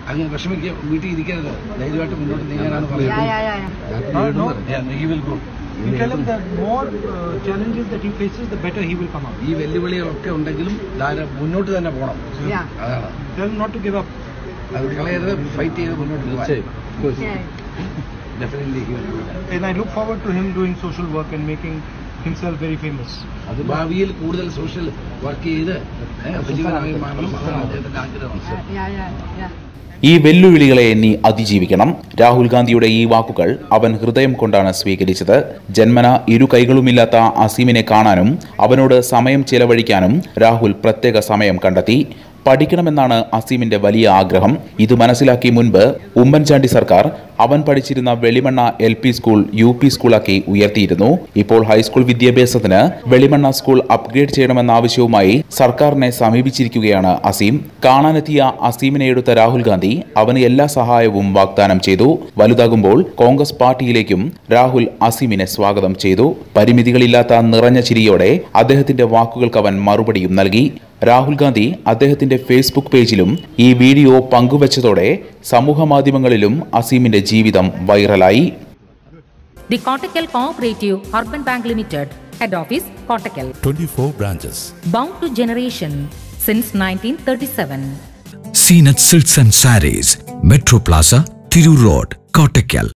അങ്ങ് വിഷമിക്കുക വീട്ടിൽ ഇരിക്കരുത് ധൈര്യമായിട്ട് മുന്നോട്ട് നീങ്ങാനാണ് Yeah, yeah, yeah, yeah. Uh, no. പറയുന്നത് You tell him that more uh, challenges that he faces, the better he will come out. ഈ വെല്ലുവിളികളൊക്കെ ഉണ്ടെങ്കിലും ധാരാ മുന്നോട്ട് തന്നെ പോകണം Yeah. അതാണ് Tell him not to give up. അത് കളയരുത് ഫൈറ്റ് ചെയ്ത് മുന്നോട്ട് പോകാൻ Yeah. Definitely And I look forward to him doing social work and making himself very famous. അത് ഭാവിയിൽ കൂടുതൽ സോഷ്യൽ വർക്ക് ചെയ്ത് ഏഹ്, വലിയവനായി മാറണം അതാണ് അദ്ദേഹത്തിന്റെ ആഗ്രഹം Yeah, yeah, yeah. ഈ വെല്ലുവിളികളെ നീ അതിജീവിക്കണം രാഹുൽ ഗാന്ധിയുടെ ഈ വാക്കുകൾ അവൻ ഹൃദയം കൊണ്ടാണ് സ്വീകരിച്ചത് ജന്മന ഇരു കൈകളുമില്ലാത്ത അസീമിനെ കാണാനും അവനോട് സമയം ചെലവഴിക്കാനും രാഹുൽ പ്രത്യേക സമയം കണ്ടെത്തി പഠിക്കണമെന്നാണ് അസീമിന്റെ വലിയ ആഗ്രഹം ഇത് മനസ്സിലാക്കി മുൻപ് ഉമ്മൻചാണ്ടി സർക്കാർ അവൻ പഠിച്ചിരുന്ന Velimanna L P school U P സ്കൂളാക്കി ഉയർത്തിയിരുന്നു ഇപ്പോൾ ഹൈസ്കൂൾ വിദ്യാഭ്യാസത്തിന് വെളിമണ്ണ സ്കൂൾ അപ്ഗ്രേഡ് ചെയ്യണമെന്ന ആവശ്യവുമായി സർക്കാരിനെ സമീപിച്ചിരിക്കുകയാണ് അസീം കാണാനെത്തിയ അസീമിനെ എടുത്ത രാഹുൽ ഗാന്ധി അവന് എല്ലാ സഹായവും വാഗ്ദാനം ചെയ്തു വലുതാകുമ്പോൾ കോൺഗ്രസ് പാർട്ടിയിലേക്കും രാഹുൽ അസീമിനെ സ്വാഗതം ചെയ്തു പരിമിതികളില്ലാത്ത നിറഞ്ഞ ചിരിയോടെ അദ്ദേഹത്തിന്റെ വാക്കുകൾക്ക് അവൻ മറുപടിയും നൽകി രാഹുൽ ഗാന്ധി അദ്ദേഹത്തിന്റെ ഫേസ്ബുക്ക് പേജിലും ഈ വീഡിയോ പങ്കുവച്ചതോടെ സമൂഹ മാധ്യമങ്ങളിലും അസീമിന്റെ ജീവിതം വൈറലായി The Kottakkal Cooperative Urban Bank Limited, Head Office, Kottakkal. 24 branches. Bound to generation since 1937. Seen at Silks and Saris, Metro Plaza, Thiru Road, Kottakkal.